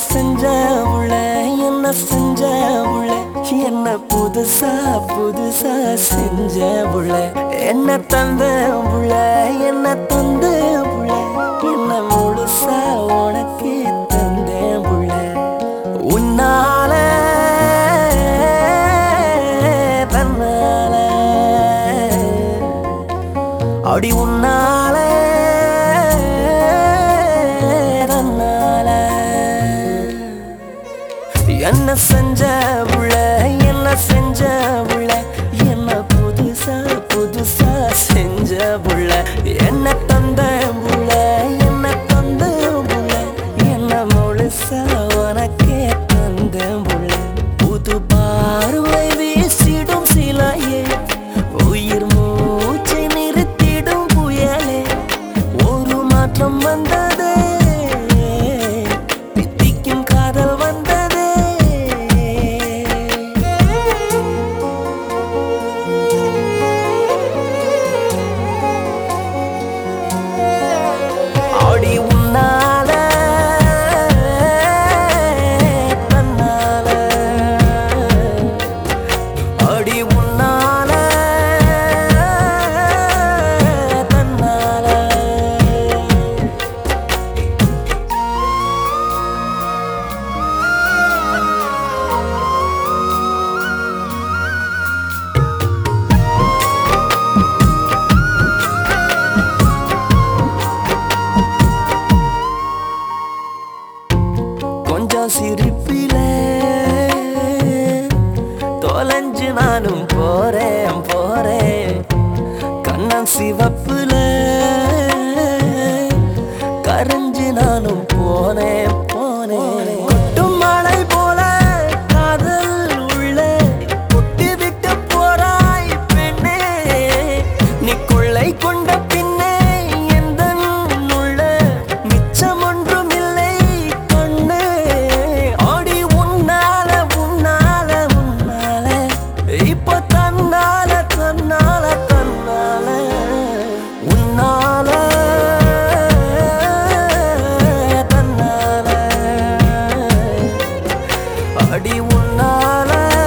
செஞ்ச உள்ள என்ன செஞ்ச உள்ள என்ன புதுசா புதுசா செஞ்ச உள்ள என்ன தந்த உள்ள என்ன தந்த உள்ள என்ன முழுசா உனக்கு தந்தேன் உள்ள உன்னால தன்னால அடி உன்னால தன்னால என்ன செஞ்ச உள்ள என்ன செஞ்ச உள்ள என்ன புதுசா புதுசா செஞ்ச உள்ள என்ன தந்த உள்ள என்ன தந்த உள்ள என்ன முழுசா உனக்கே தந்த உள்ள புது பார்வை வீசிடும் சிலையே உயிர் மூச்சை நிறுத்திடும் புயலே ஒரு மாற்றம் வந்ததே தித்திக்கும் காதல் வந்ததே ஆடி உன்னால தன்னால அடி உன்னால தன்னால கொஞ்சம் சிரிப்பில தொலைஞ்சு நானும் போறேன் போறேன் கண்ணன் சிவப்புல கரைஞ்சு நானும் போனேன் போனேன் கொட்டும் மழை போல காதல் உள்ள கொட்டி விட்டு போறாய் பெண்ணே நீ கொள்ளை கொண்ட பின்னே எந்த உள்ள மிச்சம் ஒன்றும் இல்லை கண்ணே ஆடி உன்னால உன்னால உன்னால இப்ப தன்னால தன்னால தன்னால உன்னால தன்னால அடி உன்னால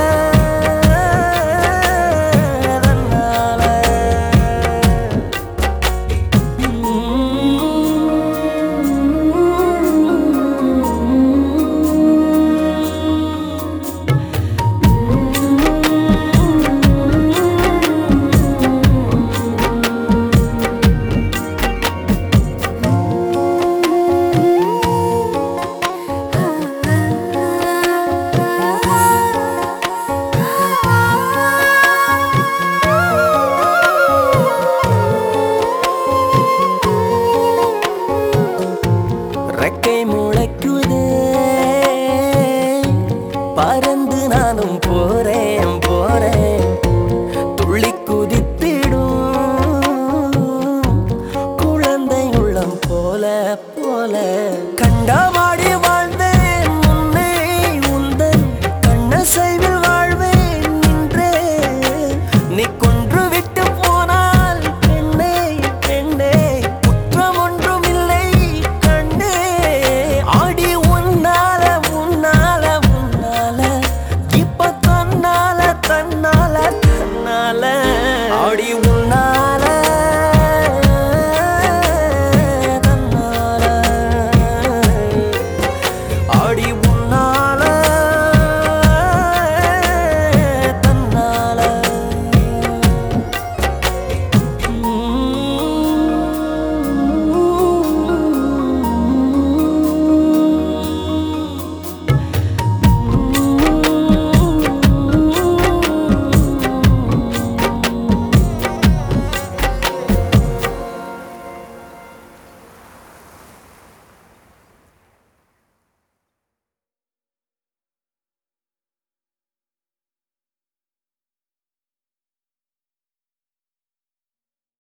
தன்னால ரெக்கை முளைக்குதே பறந்து நானும் போறேன் போறேன் துள்ளி குதித்திடும் குழந்தை உள்ளம் போல போல கண்டமாடி வாழ